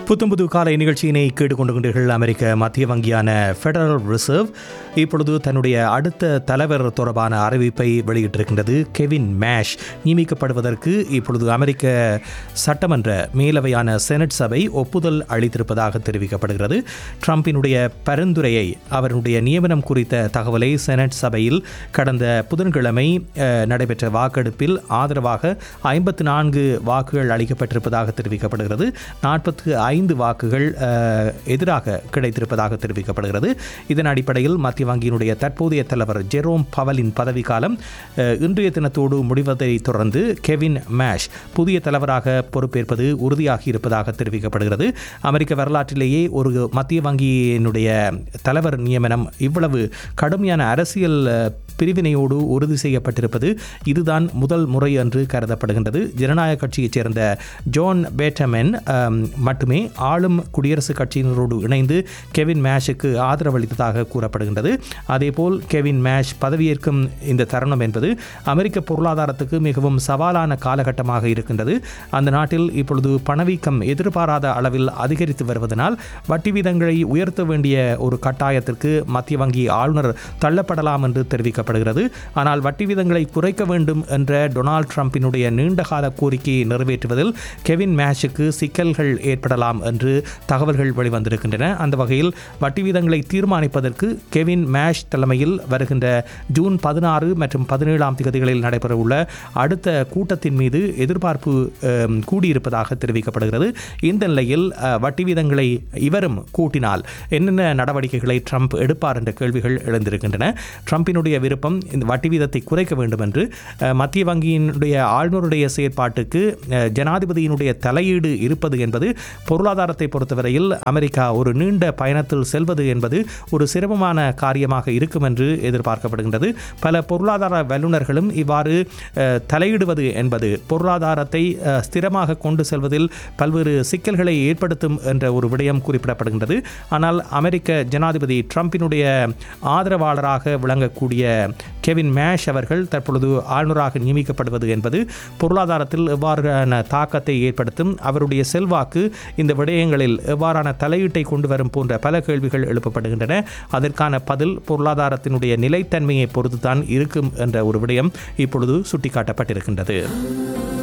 புத்தம் புது காலை நிகழ்ச்சியினை கேட்டுக்கொண்டுகின்றீர்கள் அமெரிக்க மத்திய வங்கியான ஃபெடரல் ரிசர்வ் இப்பொழுது தன்னுடைய அடுத்த தலைவர் தொடர்பான அறிவிப்பை வெளியிட்டிருக்கின்றது கெவின் மேஷ் நியமிக்கப்படுவதற்கு இப்பொழுது அமெரிக்க சட்டமன்ற மேலவையான செனட் சபை ஒப்புதல் அளித்திருப்பதாக தெரிவிக்கப்படுகிறது ட்ரம்பினுடைய பரிந்துரையை அவருடைய நியமனம் குறித்த தகவலை செனட் சபையில் கடந்த புதன்கிழமை அஹ், நடைபெற்ற வாக்கெடுப்பில் ஆதரவாக ஐம்பத்து நான்கு வாக்குகள் அளிக்கப்பட்டிருப்பதாக தெரிவிக்கப்படுகிறது நாற்பத்து ஐந்து வாக்குகள் அஹ், எதிராக கிடைத்திருப்பதாக தெரிவிக்கப்படுகிறது இதன் அடிப்படையில் மத்திய வங்கியினுடைய தற்போதைய தலைவர் ஜெரோம் பவலின் பதவிக்காலம் அஹ், இன்றைய தினத்தோடு முடிவதை தொடர்ந்து கெவின் மேஷ் புதிய தலைவராக பொறுப்பேற்பது உறுதியாகி இருப்பதாக தெரிவிக்கப்படுகிறது அமெரிக்க வரலாற்றிலேயே ஒரு மத்திய வங்கியினுடைய தலைவர் நியமனம் இவ்வளவு கடுமையான அரசியல் அஹ், பிரிவினையோடு உறுதி செய்யப்பட்டிருப்பது இதுதான் முதல் முறை என்று கருதப்படுகின்றது ஜனநாயக கட்சியைச் சேர்ந்த ஜோன் பேட்டமென் அம், மட்டுமே ஆளும் குடியரசுக் கட்சியினரோடு இணைந்து கெவின் மேஷுக்கு ஆதரவளித்ததாக கூறப்படுகின்றது அதேபோல் கெவின் மேஷ் பதவியேற்கும் இந்த தருணம் என்பது அமெரிக்க பொருளாதாரத்துக்கு மிகவும் சவாலான காலகட்டமாக இருக்கின்றது அந்த நாட்டில் இப்பொழுது பணவீக்கம் எதிர்பாராத அளவில் அதிகரித்து வருவதனால் வட்டி வீதங்களை உயர்த்த வேண்டிய ஒரு கட்டாயத்திற்கு மத்திய வங்கி ஆளுநர் தள்ளப்படலாம் என்று தெரிவிக்கப்படுகிறது ஆனால் வட்டி வீதங்களை குறைக்க வேண்டும் என்ற டொனால்ட் ட்ரம்பினுடைய நீண்டகால கோரிக்கையை நிறைவேற்றுவதில் கெவின் மேஷுக்கு சிக்கல்கள் ஏற்படலாம் என்று தகவல்கள் வெளிவந்திருக்கின்றன அந்த வகையில் வட்டி வீதங்களை தீர்மானிப்பதற்கு கெவின் மேஷ் தலைமையில் வருகின்ற ஜூன் பதினாறு மற்றும் பதினேழாம் தேதிகளில் நடைபெறவுள்ள அடுத்த கூட்டத்தின் மீது எதிர்பார்ப்பு அம், கூடியிருப்பதாக தெரிவிக்கப்படுகிறது இந்த நிலையில் அஹ், வட்டி வீதங்களை இவரும் கூட்டினால் என்னென்ன நடவடிக்கைகளை ட்ரம்ப் எடுப்பார் என்ற கேள்விகள் எழுந்திருக்கின்றன ட்ரம்பினுடைய விருப்பம் இந்த வட்டி வீதத்தை குறைக்க வேண்டும் என்று அஹ், மத்திய வங்கியினுடைய ஆளுநருடைய செயற்பாட்டுக்கு அஹ், ஜனாதிபதியினுடைய தலையீடு இருப்பது என்பது பொருளாதாரத்தை பொறுத்தவரையில் அமெரிக்கா ஒரு நீண்ட பயணத்தில் செல்வது என்பது ஒரு சிரமமான காரியமாக இருக்கும் என்று எதிர்பார்க்கப்படுகின்றது பல பொருளாதார வல்லுநர்களும் இவ்வாறு அஹ், தலையிடுவது என்பது பொருளாதாரத்தை அஹ், ஸ்திரமாக கொண்டு செல்வதில் பல்வேறு சிக்கல்களை ஏற்படுத்தும் என்ற ஒரு விடயம் குறிப்பிடப்படுகின்றது ஆனால் அமெரிக்க ஜனாதிபதி ட்ரம்பினுடைய ஆதரவாளராக விளங்கக்கூடிய கெவின் மேஷ் அவர்கள் தற்பொழுது ஆளுநராக நியமிக்கப்படுவது என்பது பொருளாதாரத்தில் எவ்வாறான தாக்கத்தை ஏற்படுத்தும் அவருடைய செல்வாக்கு இந்த விடயங்களில் எவ்வாறான தலையீட்டை கொண்டு வரும் போன்ற பல கேள்விகள் எழுப்பப்படுகின்றன அதற்கான பதில் பொருளாதாரத்தினுடைய நிலைத்தன்மையை பொறுத்துதான் இருக்கும் என்ற ஒரு விடயம் இப்பொழுது சுட்டிக்காட்டப்பட்டிருக்கின்றது